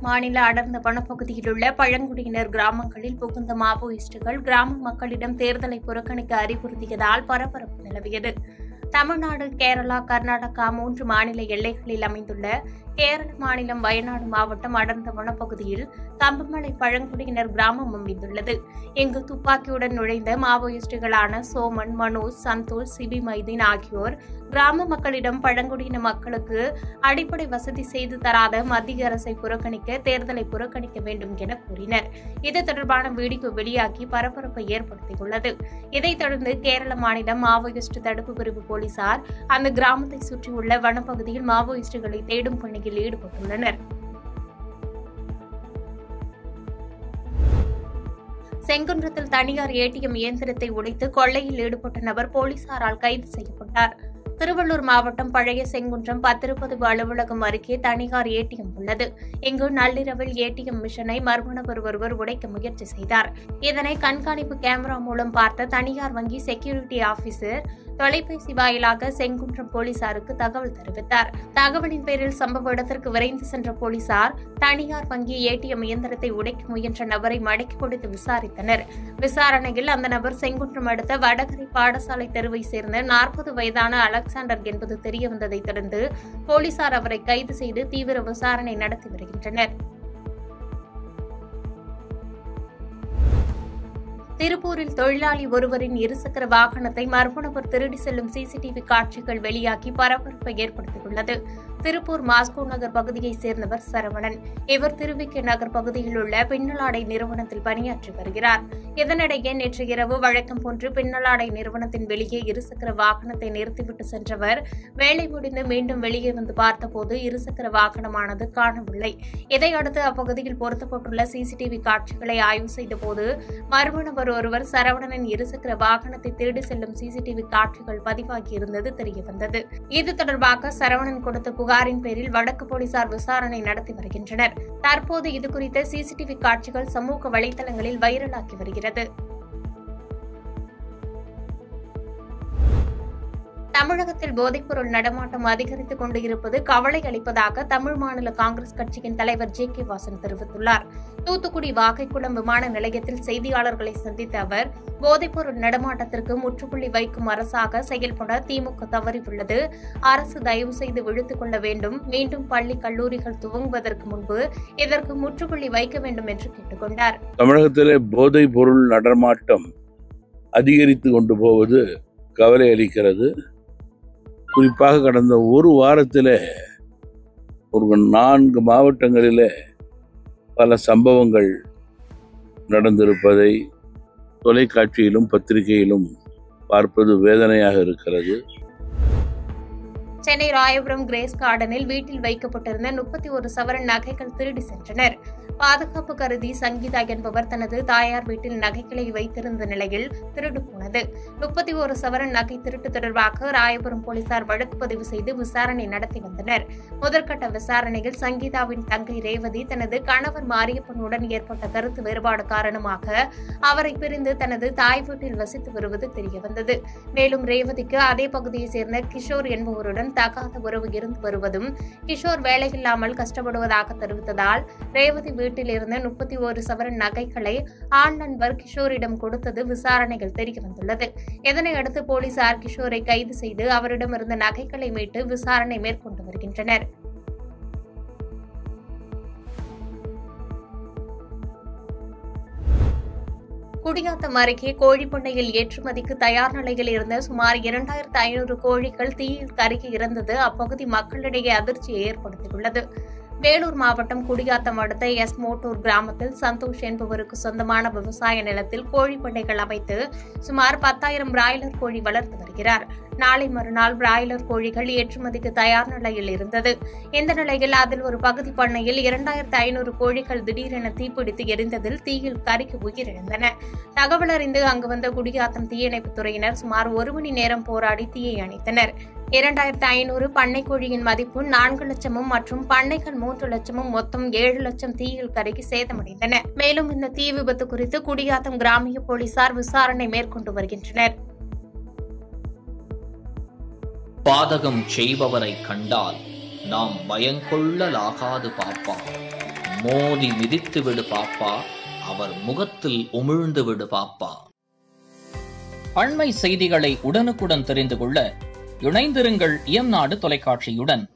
மாநில அடர்ந்த வனப்பகுதியில் உள்ள பழங்குடியினர் கிராமங்களில் புகுந்த மாவோயிஸ்டுகள் கிராம மக்களிடம் தேர்தலை புறக்கணிக்க அறிவுறுத்தியதால் பரபரப்பு நிலவியது தமிழ்நாடு கேரளா கர்நாடகா மூன்று மாநில எல்லைகளில் அமைந்துள்ள கேரள மாநிலம் வயநாடு மாவட்டம் அடர்ந்த வனப்பகுதியில் கம்பமலை பழங்குடியினர் கிராமம் அமைந்துள்ளது இங்கு துப்பாக்கியுடன் நுழைந்த மாவோயிஸ்டுகளான சோமன் மனோஜ் சந்தோஷ் சிபி மைதீன் ஆகியோர் கிராம மக்களிடம் பழங்குடியின மக்களுக்கு அடிப்படை வசதி செய்து தராத மத்திய அரசை புறக்கணிக்க தேர்தலை புறக்கணிக்க வேண்டும் என கூறினர் இது தொடர்பான வீடியோ வெளியாகி பரபரப்பை ஏற்படுத்தியுள்ளது இதைத் தொடர்ந்து கேரள மாநிலம் மாவோயிஸ்ட் தடுப்பு பிரிவு போலீசார் அந்த கிராமத்தை சுற்றியுள்ள வனப்பகுதியில் மாவோயிஸ்டுகளை தேடும் பணியில் ஈடுபட்டுள்ளனர் செங்குன்றத்தில் தனியார் ஏடிஎம் இயந்திரத்தை உடைத்து கொள்ளையில் ஈடுபட்ட நபர் போலீசாரால் கைது செய்யப்பட்டார் திருவள்ளூர் மாவட்டம் பழைய செங்குன்றம் பத்திரப்பதிவு அலுவலகம் அருகே தனியார் ஏடிஎம் உள்ளது இங்கு நள்ளிரவில் ஏடிஎம் மிஷனை மர்ம நபர் ஒருவர் உடைக்க முயற்சி செய்தார் இதனை கண்காணிப்பு கேமரா மூலம் பார்த்த தனியார் வங்கி செக்யூரிட்டி ஆபீசர் தொலைபேசி வாயிலாக செங்குன்றம் போலீசாருக்கு தகவல் தெரிவித்தார் தகவலின் பேரில் சம்பவ இடத்திற்கு விரைந்து சென்ற போலீசார் தனியார் வங்கி ஏடிஎம் இயந்திரத்தை உடைக்க முயன்ற நபரை மடக்கி கொடுத்து விசாரித்தனர் விசாரணையில் அந்த நபர் செங்குன்றம் அடுத்த வடகரை பாடசாலை தெருவை சேர்ந்த நாற்பது வயதான அலெக்சாண்டர் என்பது தெரியவந்ததை தொடர்ந்து போலீசார் அவரை கைது செய்து தீவிர விசாரணை நடத்தி வருகின்றனர் திருப்பூரில் தொழிலாளி ஒருவரின் இருசக்கர வாகனத்தை மர்ம நபர் திருடி செல்லும் சிசிடிவி காட்சிகள் வெளியாகி பரபரப்பை ஏற்படுத்தியுள்ளது திருப்பூர் மாஸ்கோ நகர் பகுதியைச் சேர்ந்தவர் சரவணன் இவர் திருவிக்கை நகர் பகுதியில் உள்ள பின்னலாடை நிறுவனத்தில் பணியாற்றி வருகிறார் இதனிடையே நேற்று இரவு வழக்கம் போன்று பின்னலாடை நிறுவனத்தின் வெளியே இருசக்கர வாகனத்தை நிறுத்திவிட்டு சென்றவர் வேலை முடிந்து மீண்டும் வெளியே வந்து பார்த்தபோது இருசக்கர வாகனமானது காணவில்லை இதையடுத்து அப்பகுதியில் பொருத்தப்பட்டுள்ள சிசிடிவி காட்சிகளை ஆய்வு செய்தபோது மர்ம நபர் ஒருவர் சரவணனின் இருசக்கர வாகனத்தை திருடி செல்லும் சிசிடிவி காட்சிகள் பதிவாகியிருந்தது தெரியவந்தது இது தொடர்பாக சரவணன் கொடுத்த புகாரின் பேரில் வடக்கு போலீசார் விசாரணை நடத்தி வருகின்றனர் தற்போது இதுகுறித்த சிசிடிவி காட்சிகள் சமூக வலைதளங்களில் வைரலாகி வருகிறது தமிழகத்தில் போதைப்பொருள் நடமாட்டம் அதிகரித்துக் கொண்டு இருப்பது கவலை அளிப்பதாக தமிழ் மாநில காங்கிரஸ் கட்சியின் தலைவர் ஜே கே வாசன் தெரிவித்துள்ளார் தூத்துக்குடி வாகைக்குளம் விமான நிலையத்தில் செய்தியாளர்களை சந்தித்த அவர் போதைப்பொருள் நடமாட்டத்திற்கு முற்றுப்புள்ளி வைக்கும் அரசாக செயல்பட திமுக தவறியுள்ளது அரசு தயவு செய்து விழுத்துக் கொள்ள வேண்டும் மீண்டும் பள்ளி கல்லூரிகள் துவங்குவதற்கு முன்பு இதற்கு முற்றுப்புள்ளி வைக்க வேண்டும் என்று கேட்டுக் கொண்டார் தமிழகத்திலே போதைப் பொருள் நடமாட்டம் அதிகரித்து கொண்டு போவது கவலை அளிக்கிறது குறிப்பாக கடந்த ஒரு வாரத்தில் ஒரு நான்கு மாவட்டங்களில் பல சம்பவங்கள் நடந்திருப்பதை தொலைக்காட்சியிலும் பத்திரிகையிலும் பார்ப்பது வேதனையாக இருக்கிறது சென்னை ராயபுரம் கிரேஸ் கார்டனில் வீட்டில் வைக்கப்பட்டிருந்த முப்பத்தி ஒரு சவரன் நகைகள் திருடி சென்றனர் பாதுகாப்பு கருதி சங்கீதா என்பவர் தனது தாயார் வீட்டில் நகைகளை வைத்திருந்த நிலையில் திருடு போனது முப்பத்தி ஒரு சவரன் நகை திருட்டு தொடர்பாக ராயபுரம் போலீசார் வழக்கு பதிவு செய்து விசாரணை நடத்தி வந்தனர் முதற்கட்ட விசாரணையில் சங்கீதாவின் தங்கை ரேவதி தனது கணவர் மாரியப்பனுடன் ஏற்பட்ட கருத்து வேறுபாடு காரணமாக அவரை பிரிந்து தனது தாய் வீட்டில் வசித்து வருவது தெரியவந்தது மேலும் ரேவதிக்கு அதே பகுதியைச் சேர்ந்த கிஷோர் என்பவருடன் தகாத உறவு இருந்து வருவதும் கிஷோர் வேலையில்லாமல் கஷ்டப்படுவதாக தெரிவித்ததால் ரேவதி வீட்டில் இருந்த முப்பத்தி ஒரு சவரன் நகைகளை ஆண் நண்பர் கிஷோரிடம் கொடுத்தது விசாரணைகள் தெரியவந்துள்ளது இதனையடுத்து போலீசார் கிஷோரை கைது செய்து அவரிடமிருந்த நகைகளை மீட்டு விசாரணை மேற்கொண்டு வருகின்றனர் குடியாத்தம் அருகே கோழிப்பண்ணையில் ஏற்றுமதிக்கு தயார் நிலையில் இருந்த சுமார் இரண்டாயிரத்து ஐநூறு கோழிகள் தீயில் கருகி இறந்தது அப்பகுதி மக்களிடையே அதிர்ச்சியை ஏற்படுத்தியுள்ளது வேலூர் மாவட்டம் குடியாத்தம் அடுத்த எஸ் மோட்டூர் கிராமத்தில் சந்தோஷ் என்பவருக்கு சொந்தமான விவசாய நிலத்தில் கோழி பண்ணைகள் அமைத்து சுமார் பத்தாயிரம் பிராய்லர் கோழி வளர்த்து வருகிறார் நாளை மறுநாள் பிராய்லர் கோழிகள் ஏற்றுமதிக்கு தயார் நிலையில் இருந்தது இந்த நிலையில் அதில் ஒரு பகுதி பண்ணையில் இரண்டாயிரத்து ஐநூறு கோழிகள் திடீரென தீப்பிடித்து எரிந்ததில் தீயில் கருகி உயிரிழந்தன தகவல் அறிந்து அங்கு வந்த குடியாத்தம் தீயணைப்புத் துறையினர் சுமார் ஒரு மணி நேரம் போராடி தீயை அணைத்தனர் இரண்டாயிரத்து ஐநூறு பண்ணை கோழியின் மதிப்பு நான்கு லட்சமும் மற்றும் பண்ணைகள் மூன்று லட்சமும் மொத்தம் ஏழு லட்சம் தீயில் கருகி சேதமடைந்தன மேலும் இந்த தீ விபத்து குறித்து குடியாத்தம் கிராமிய போலீசார் விசாரணை மேற்கொண்டு வருகின்றனர் பாதகம் செய்பவரை கண்டால் நாம் பயங்கொள்ளலாகாது பாப்பா மோதி மிதித்து விடு பாப்பா அவர் முகத்தில் உமிழ்ந்து விடு பாப்பா அண்மை செய்திகளை உடனுக்குடன் தெரிந்து கொள்ள இணைந்திருங்கள் இயம்நாடு தொலைக்காட்சியுடன்